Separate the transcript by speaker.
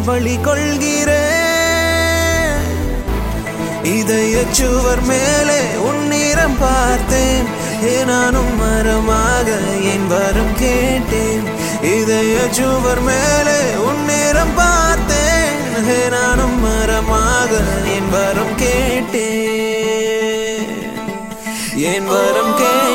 Speaker 1: வழி கொள்கிறேன் இதய சுவர் மேலே உன்னிறம் பார்த்தேன் ஏ நானும் மரமாக என் வரம் கேட்டேன் இதய சுவர் மேலே உன்னிறம் பார்த்தேன் ஏ நானும் மரமாக என் வரம் கேட்டேன் என் வரம் கேட்டேன்